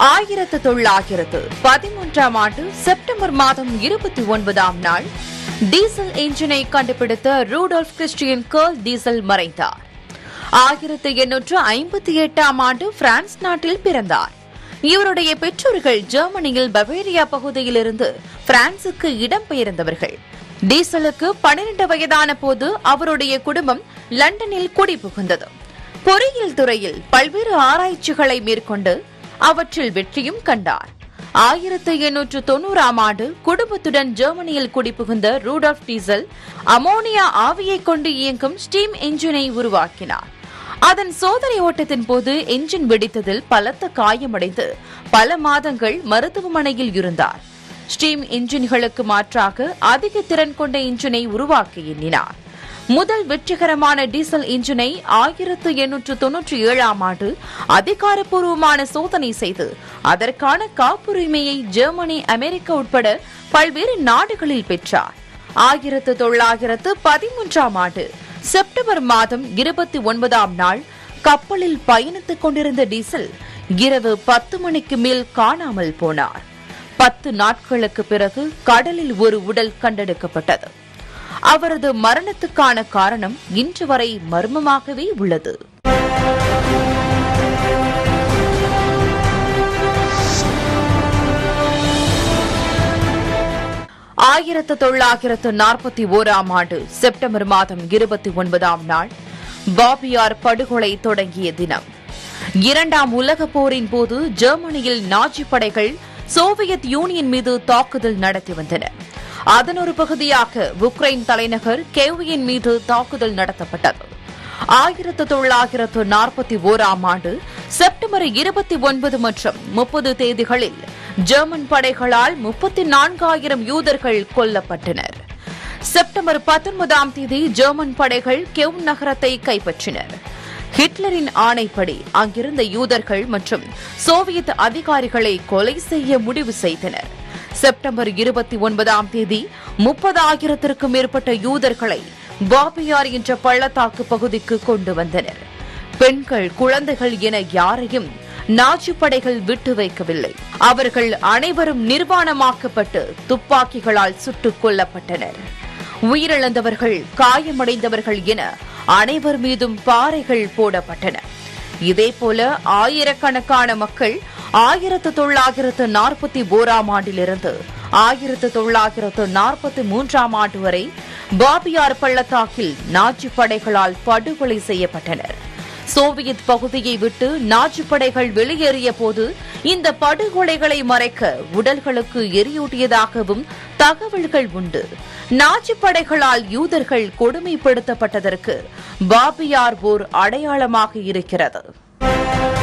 ஆயிரத்து தொள்ளாயிரத்து பதிமூன்றாம் ஆண்டு செப்டம்பர் மாதம் இருபத்தி ஒன்பதாம் நாள் டீசல் என்ஜினை கண்டுபிடித்த ரூடால்ஃப் கிறிஸ்டியன் கர்ல் டீசல் மறைந்தார் ஆயிரத்து எண்ணூற்று ஐம்பத்தி எட்டாம் ஆண்டு பிரான்ஸ் நாட்டில் பிறந்தார் இவருடைய பெற்றோர்கள் ஜெர்மனியில் பவேரியா பகுதியிலிருந்து பிரான்சுக்கு இடம்பெயர்ந்தவர்கள் டீசலுக்கு பன்னிரண்டு வயதான போது அவருடைய குடும்பம் லண்டனில் குடிபுகுந்தது பொறியியல் துறையில் பல்வேறு ஆராய்ச்சிகளை மேற்கொண்டு அவற்றில் வெற்றியும் கண்டார் ஆயிரத்து எண்ணூற்று தொன்னூறாம் ஆண்டு குடும்பத்துடன் ஜெர்மனியில் குடிபுகுந்த ரூடால்ஃப் டீசல் அமோனியா ஆவியை கொண்டு இயங்கும் ஸ்டீம் என்ஜினை உருவாக்கினார் அதன் சோதனை ஓட்டத்தின் போது என்ஜின் வெடித்ததில் பலத்த காயமடைந்து பல மாதங்கள் மருத்துவமனையில் இருந்தார் ஸ்டீம் என்ஜின்களுக்கு மாற்றாக அதிக திறன் கொண்ட என்ஜினை உருவாக்க எண்ணினார் முதல் வெற்றிகரமான டீசல் என்ஜினை ஆயிரத்து எண்ணூற்று தொன்னூற்றி ஏழாம் ஆண்டு அதிகாரப்பூர்வமான சோதனை செய்து அதற்கான காப்புரிமையை ஜெர்மனி அமெரிக்கா உட்பட பல்வேறு நாடுகளில் பெற்றார் ஆயிரத்து தொள்ளாயிரத்து பதிமூன்றாம் ஆண்டு செப்டம்பர் மாதம் இருபத்தி ஒன்பதாம் நாள் கப்பலில் பயணித்துக் கொண்டிருந்த டீசல் இரவு பத்து மணிக்கு மேல் காணாமல் போனார் பத்து நாட்களுக்கு பிறகு கடலில் ஒரு உடல் கண்டெடுக்கப்பட்டது அவரது மரணத்துக்கான காரணம் இன்று வரை மர்மமாகவே உள்ளது ஆயிரத்து தொள்ளாயிரத்து நாற்பத்தி ஓராம் ஆண்டு செப்டம்பர் மாதம் இருபத்தி ஒன்பதாம் நாள் பாபியார் படுகொலை தொடங்கிய தினம் இரண்டாம் உலகப் போரின் போது ஜெர்மனியில் நாஜி படைகள் சோவியத் யூனியன் மீது தாக்குதல் நடத்தி வந்தன அதன் ஒரு பகுதியாக உக்ரைன் தலைநகர் கேவியின் மீது தாக்குதல் நடத்தப்பட்டது ஆயிரத்து தொள்ளாயிரத்து நாற்பத்தி ஓராம் ஆண்டு செப்டம்பர் இருபத்தி ஒன்பது மற்றும் முப்பது தேதிகளில் ஜெர்மன் படைகளால் முப்பத்தி நான்காயிரம் யூதர்கள் கொல்லப்பட்டனர் செப்டம்பர் பத்தொன்பதாம் தேதி ஜெர்மன் படைகள் கெவ் நகரத்தை கைப்பற்றினர் ஹிட்லரின் ஆணைப்படி அங்கிருந்த யூதர்கள் மற்றும் சோவியத் அதிகாரிகளை கொலை செய்ய முடிவு செய்தனர் செப்டம்பர் இருபத்தி ஒன்பதாம் தேதி முப்பதாயிரத்திற்கும் மேற்பட்ட யூதர்களை பாபியார் என்ற பள்ளத்தாக்கு பகுதிக்கு கொண்டு வந்தனர் பெண்கள் குழந்தைகள் என யாரையும் நாஜி படைகள் விட்டு வைக்கவில்லை அவர்கள் அனைவரும் நிர்வாணமாக்கப்பட்டு துப்பாக்கிகளால் சுட்டுக் கொல்லப்பட்டனர் உயிரிழந்தவர்கள் காயமடைந்தவர்கள் என அனைவர் மீதும் பாறைகள் போடப்பட்டன இதேபோல ஆயிரக்கணக்கான மக்கள் ஆயிரத்து தொள்ளாயிரத்து நாற்பத்தி ஓராம் ஆண்டிலிருந்து ஆயிரத்து தொள்ளாயிரத்து நாற்பத்தி மூன்றாம் ஆண்டு வரை பாபியார் பள்ளத்தாக்கில் நாஜி படைகளால் படுகொலை செய்யப்பட்டனர் சோவியத் பகுதியை விட்டு நாஜி படைகள் வெளியேறிய போது இந்த படுகொலைகளை மறைக்க உடல்களுக்கு எரியூட்டியதாகவும் தகவல்கள் உண்டு நாஜி படைகளால் யூதர்கள் கொடுமைப்படுத்தப்பட்டதற்கு பாபியார் ஓர் அடையாளமாக இருக்கிறது